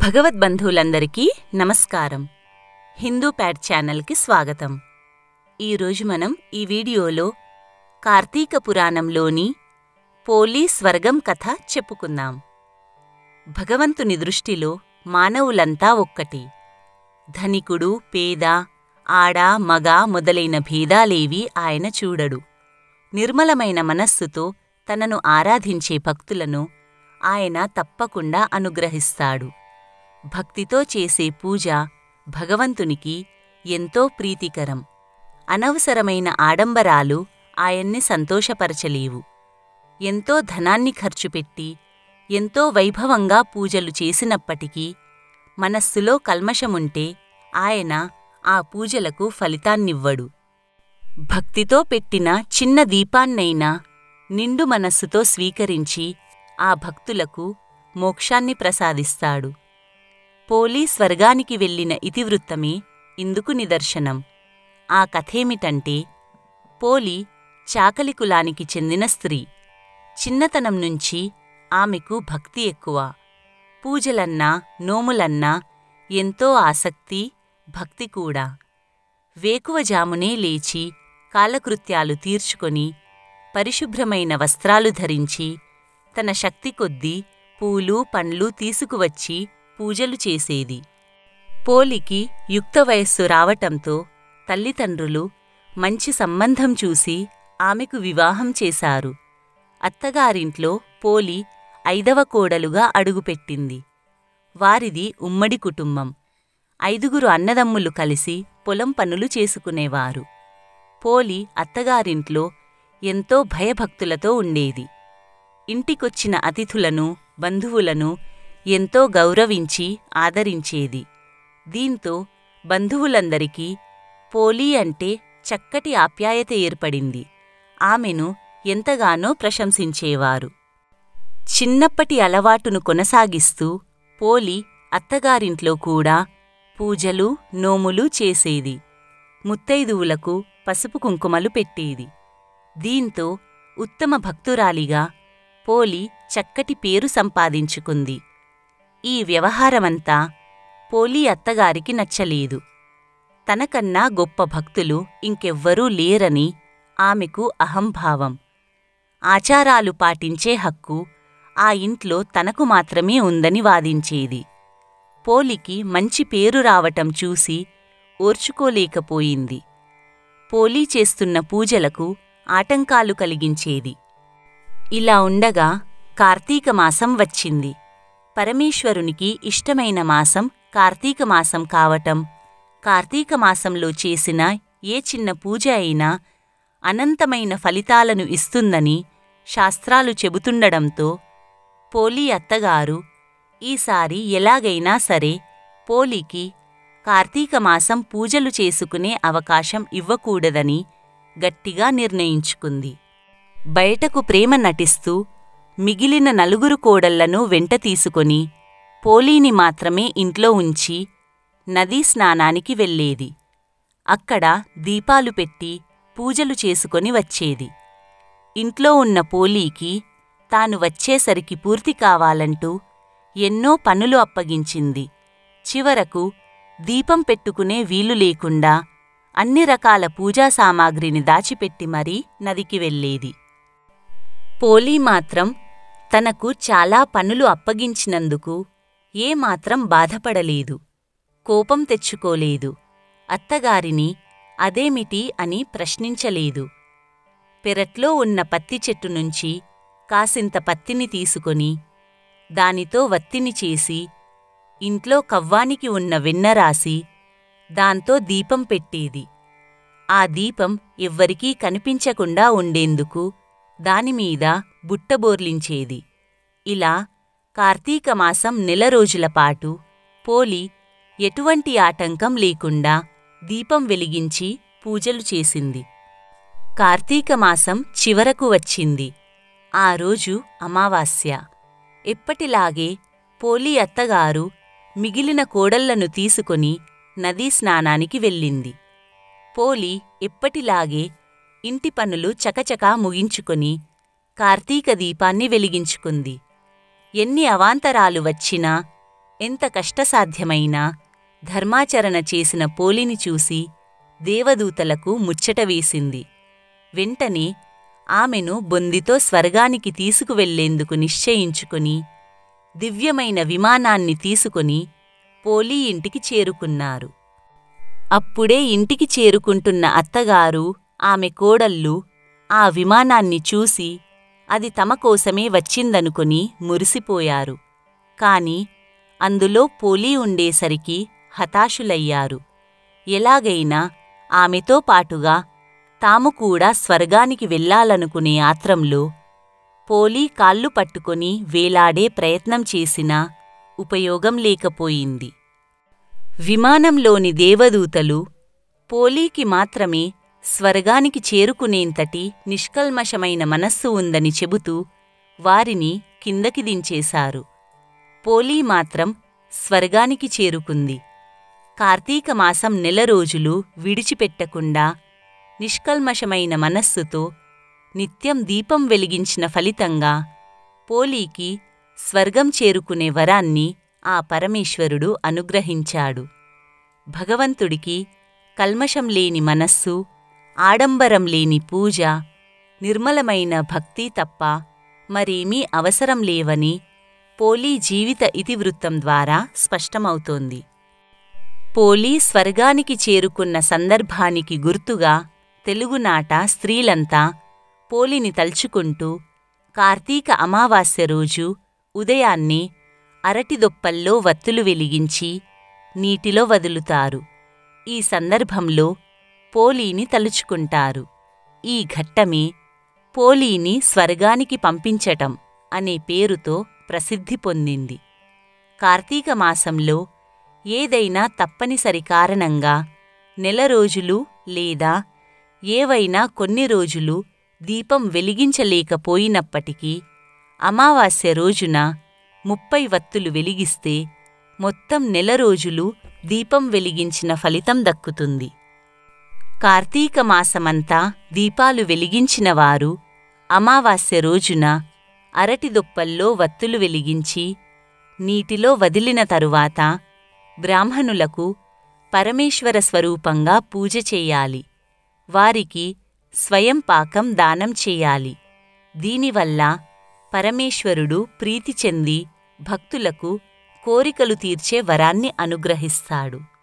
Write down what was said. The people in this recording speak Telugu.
భగవద్బంధువులందరికీ నమస్కారం హిందూ ప్యాడ్ ఛానల్కి స్వాగతం ఈరోజు మనం ఈ వీడియోలో కార్తీక పురాణంలోని పోలీ స్వర్గం కథ చెప్పుకుందాం భగవంతుని దృష్టిలో మానవులంతా ఒక్కటి ధనికుడు పేద ఆడ మగ మొదలైన భేదాలేవీ ఆయన చూడడు నిర్మలమైన మనస్సుతో తనను ఆరాధించే భక్తులను ఆయన తప్పకుండా అనుగ్రహిస్తాడు భక్తితో చేసే పూజ భగవంతునికి ఎంతో ప్రీతికరం అనవసరమైన ఆడంబరాలు ఆయన్ని సంతోషపరచలేవు ఎంతో ధనాన్ని ఖర్చుపెట్టి ఎంతో వైభవంగా పూజలు చేసినప్పటికీ మనస్సులో కల్మషముంటే ఆయన ఆ పూజలకు ఫలితాన్నివ్వడు భక్తితో పెట్టిన చిన్న దీపాన్నైనా నిండు మనస్సుతో స్వీకరించి ఆ భక్తులకు మోక్షాన్ని ప్రసాదిస్తాడు పోలీ స్వర్గానికి వెళ్లిన ఇతివృత్తమే ఇందుకు నిదర్శనం ఆ కథేమిటంటే పోలి చాకలి కులానికి చెందిన స్త్రీ చిన్నతనం నుంచి ఆమెకు భక్తి ఎక్కువ పూజలన్నా నోములన్నా ఎంతో ఆసక్తి భక్తి కూడా వేకువజామునే లేచి కాలకృత్యాలు తీర్చుకొని పరిశుభ్రమైన వస్త్రాలు ధరించి తన శక్తి కొద్దీ పూలు పండ్లు తీసుకువచ్చి పూజలు చేసేది పోలికి యుక్త వయస్సు రావటంతో తల్లిదండ్రులు మంచి సంబంధం చూసి ఆమెకు వివాహం చేశారు అత్తగారింట్లో పోలి ఐదవ కోడలుగా అడుగుపెట్టింది వారిది ఉమ్మడి కుటుంబం ఐదుగురు అన్నదమ్ములు కలిసి పొలం పనులు చేసుకునేవారు పోలి అత్తగారింట్లో ఎంతో భయభక్తులతో ఉండేది ఇంటికొచ్చిన అతిథులను బంధువులను ఎంతో గౌరవించి ఆదరించేది దీంతో బంధువులందరికీ పోలీ అంటే చక్కటి ఆప్యాయత ఏర్పడింది ఆమెను ఎంతగానో ప్రశంసించేవారు చిన్నప్పటి అలవాటును కొనసాగిస్తూ పోలి అత్తగారింట్లో కూడా పూజలు నోములు చేసేది ముత్తైదువులకు పసుపు కుంకుమలు పెట్టేది దీంతో ఉత్తమ భక్తురాలిగా పోలి చక్కటి పేరు సంపాదించుకుంది ఈ వ్యవహారమంతా పోలీ అత్తగారికి నచ్చలేదు తనకన్నా గొప్ప భక్తులు ఇంకెవ్వరూ లేరని ఆమెకు అహంభావం ఆచారాలు పాటించే హక్కు ఆ ఇంట్లో తనకు మాత్రమే ఉందని వాదించేది పోలికి మంచి పేరు రావటం చూసి ఓర్చుకోలేకపోయింది పోలీ చేస్తున్న పూజలకు ఆటంకాలు కలిగించేది ఇలా ఉండగా కార్తీక మాసం వచ్చింది పరమేశ్వరునికి ఇష్టమైన మాసం కార్తీక మాసం కావటం కార్తీక మాసంలో చేసిన ఏ చిన్న పూజ అయినా అనంతమైన ఫలితాలను ఇస్తుందని శాస్త్రాలు చెబుతుండడంతో పోలీ అత్తగారు ఈసారి ఎలాగైనా సరే పోలీకి కార్తీక మాసం పూజలు చేసుకునే అవకాశం ఇవ్వకూడదని గట్టిగా నిర్ణయించుకుంది బయటకు ప్రేమ నటిస్తూ మిగిలిన నలుగురు కోడళ్లను వెంట తీసుకొని పోలీని మాత్రమే ఇంట్లో ఉంచి నదీ స్నానానికి వెళ్ళేది అక్కడ దీపాలు పెట్టి పూజలు చేసుకొని వచ్చేది ఇంట్లో ఉన్న పోలీకి తాను వచ్చేసరికి పూర్తి కావాలంటూ ఎన్నో పనులు అప్పగించింది చివరకు దీపం పెట్టుకునే వీలు లేకుండా అన్ని రకాల పూజా సామాగ్రిని దాచిపెట్టి మరీ నదికి వెళ్ళేది పోలీ మాత్రం తనకు చాలా పనులు అప్పగించినందుకు ఏమాత్రం బాధపడలేదు కోపం తెచ్చుకోలేదు అత్తగారిని అదేమిటి అని ప్రశ్నించలేదు పెరట్లో ఉన్న పత్తి చెట్టు నుంచి కాసింత పత్తిని తీసుకొని దానితో వత్తిని చేసి ఇంట్లో కవ్వానికి ఉన్న వెన్న రాసి దాంతో దీపం పెట్టేది ఆ దీపం ఎవ్వరికీ కనిపించకుండా ఉండేందుకు దానిమీద బుట్టబోర్లించేది ఇలా కార్తీక మాసం నెల రోజులపాటు పోలి ఎటువంటి ఆటంకం లేకుండా దీపం వెలిగించి పూజలు చేసింది కార్తీక మాసం చివరకు వచ్చింది ఆ రోజు అమావాస్య ఎప్పటిలాగే పోలి అత్తగారు మిగిలిన కోడళ్లను తీసుకొని నదీ స్నానానికి వెళ్ళింది పోలి ఎప్పటిలాగే ఇంటి పనులు చకచకా ముగించుకొని కార్తీక దీపాన్ని వెలిగించుకుంది ఎన్ని అవాంతరాలు వచ్చినా ఎంత కష్టసాధ్యమైనా ధర్మాచరణ చేసిన పోలిని చూసి దేవదూతలకు ముచ్చట వేసింది వెంటనే ఆమెను బొందితో స్వర్గానికి తీసుకువెళ్లేందుకు నిశ్చయించుకుని దివ్యమైన విమానాన్ని తీసుకొని పోలీ ఇంటికి చేరుకున్నారు అప్పుడే ఇంటికి చేరుకుంటున్న అత్తగారు ఆమె కోడళ్ళు ఆ విమానాన్ని చూసి అది తమ కోసమే వచ్చిందనుకుని మురిసిపోయారు కాని అందులో పోలీ ఉండేసరికి హతాశులయ్యారు ఎలాగైనా ఆమెతో పాటుగా తాము కూడా స్వర్గానికి వెళ్లాలనుకునే ఆత్రంలో పోలీ కాళ్ళు పట్టుకొని వేలాడే ప్రయత్నం చేసినా ఉపయోగం లేకపోయింది విమానంలోని దేవదూతలు పోలీకి మాత్రమే స్వర్గానికి చేరుకునేంతటి నిష్కల్మషమైన మనస్సు ఉందని చెబుతూ వారిని కిందకి దించేశారు పోలీ మాత్రం స్వర్గానికి చేరుకుంది కార్తీక మాసం నెల రోజులు విడిచిపెట్టకుండా నిష్కల్మషమైన మనస్సుతో నిత్యం దీపం వెలిగించిన ఫలితంగా పోలీకి స్వర్గం చేరుకునే వరాన్ని ఆ పరమేశ్వరుడు అనుగ్రహించాడు భగవంతుడికి కల్మషం లేని మనస్సు ఆడంబరం లేని పూజ నిర్మలమైన భక్తి తప్ప మరేమీ అవసరం లేవని పోలీ జీవిత ఇతివృత్తం ద్వారా స్పష్టమవుతోంది పోలీ స్వర్గానికి చేరుకున్న సందర్భానికి గుర్తుగా తెలుగునాట స్త్రీలంతా పోలిని తలుచుకుంటూ కార్తీక అమావాస్య రోజు ఉదయాన్నే అరటిదొప్పల్లో వత్తులు వెలిగించి నీటిలో వదులుతారు ఈ సందర్భంలో పోలీని తలుచుకుంటారు ఈ ఘట్టమే పోలీని స్వర్గానికి పంపించటం అనే పేరుతో ప్రసిద్ధి పొందింది కార్తీక మాసంలో ఏదైనా తప్పనిసరి కారణంగా నెల రోజులు లేదా ఏవైనా కొన్ని రోజులు దీపం వెలిగించలేకపోయినప్పటికీ అమావాస్య రోజున ముప్పై వత్తులు వెలిగిస్తే మొత్తం నెల రోజులు దీపం వెలిగించిన ఫలితం దక్కుతుంది కార్తీక మాసమంతా దీపాలు వెలిగించినవారు అమావాస్య రోజున అరటిదొప్పల్లో వత్తులు వెలిగించి నీటిలో వదిలిన తరువాత బ్రాహ్మణులకు పరమేశ్వర స్వరూపంగా పూజ చేయాలి వారికి స్వయం పాకం దానం చేయాలి దీనివల్ల పరమేశ్వరుడు ప్రీతి చెంది భక్తులకు కోరికలు తీర్చే వరాన్ని అనుగ్రహిస్తాడు